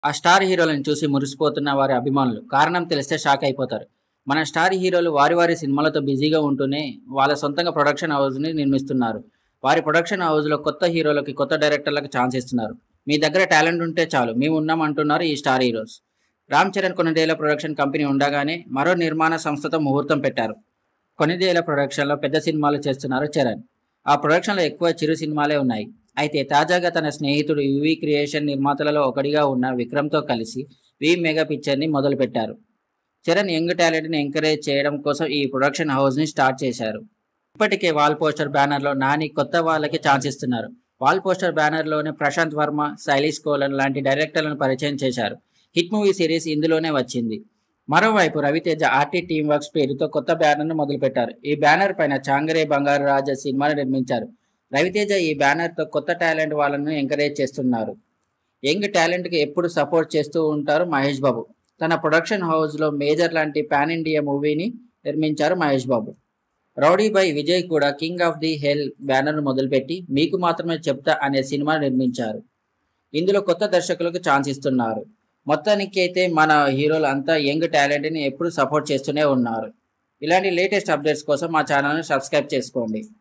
ఆ స్టార్ హీరోలను చూసి మురిసిపోతున్న వారి అభిమానులు కారణం తెలిస్తే షాక్ అయిపోతారు మన స్టార్ హీరోలు వారి వారి సినిమాలతో బిజీగా ఉంటూనే వాళ్ళ సొంతంగా ప్రొడక్షన్ హౌస్ని నిర్మిస్తున్నారు వారి ప్రొడక్షన్ హౌస్లో కొత్త హీరోలకి కొత్త డైరెక్టర్లకు ఛాన్స్ ఇస్తున్నారు మీ దగ్గర టాలెంట్ ఉంటే చాలు మేము ఉన్నాం అంటున్నారు ఈ స్టార్ హీరోస్ రామ్ చరణ్ కొన్నిదేళ్ల ప్రొడక్షన్ కంపెనీ ఉండగానే మరో నిర్మాణ సంస్థతో ముహూర్తం పెట్టారు కొన్నిదేళ్ల ప్రొడక్షన్లో పెద్ద సినిమాలు చేస్తున్నారు చరణ్ ఆ ప్రొడక్షన్లో ఎక్కువ చిరు సినిమాలే ఉన్నాయి అయితే తాజాగా తన స్నేహితుడు యువి క్రియేషన్ నిర్మాతలలో ఒకటిగా ఉన్న విక్రమ్తో కలిసి వి మెగా పిక్చర్ని మొదలుపెట్టారు చరణ్ యంగ్ టాలెంట్ని ఎంకరేజ్ చేయడం కోసం ఈ ప్రొడక్షన్ హౌస్ని స్టార్ట్ చేశారు ఇప్పటికే వాల్ పోస్టర్ బ్యానర్లో నాని కొత్త వాళ్ళకి ఛాన్స్ ఇస్తున్నారు వాల్ పోస్టర్ బ్యానర్లోనే ప్రశాంత్ వర్మ శైలీష్ కోలన్ లాంటి డైరెక్టర్లను పరిచయం చేశారు హిట్ మూవీ సిరీస్ ఇందులోనే వచ్చింది మరోవైపు రవితేజ ఆర్టీ టీమ్ వర్క్స్ పేరుతో కొత్త బ్యానర్ను మొదలుపెట్టారు ఈ బ్యానర్ పైన చాంగరే బంగారు రాజా సినిమాను నిర్మించారు రవితేజ ఈ బ్యానర్తో కొత్త టాలెంట్ వాళ్ళను ఎంకరేజ్ చేస్తున్నారు యంగ్ టాలెంట్కి ఎప్పుడు సపోర్ట్ చేస్తూ ఉంటారు మహేష్ బాబు తన ప్రొడక్షన్ హౌస్లో మేజర్ లాంటి పాన్ ఇండియా మూవీని నిర్మించారు మహేష్ బాబు రౌడీ బై విజయ్ కూడా కింగ్ ఆఫ్ ది హెల్ బ్యానర్ను మొదలుపెట్టి మీకు మాత్రమే చెప్తా అనే సినిమా నిర్మించారు ఇందులో కొత్త దర్శకులకు ఛాన్స్ ఇస్తున్నారు మొత్తానికి అయితే మన హీరోలు అంతా యంగ్ టాలెంట్ని ఎప్పుడు సపోర్ట్ చేస్తూనే ఉన్నారు ఇలాంటి లేటెస్ట్ అప్డేట్స్ కోసం మా ఛానల్ని సబ్స్క్రైబ్ చేసుకోండి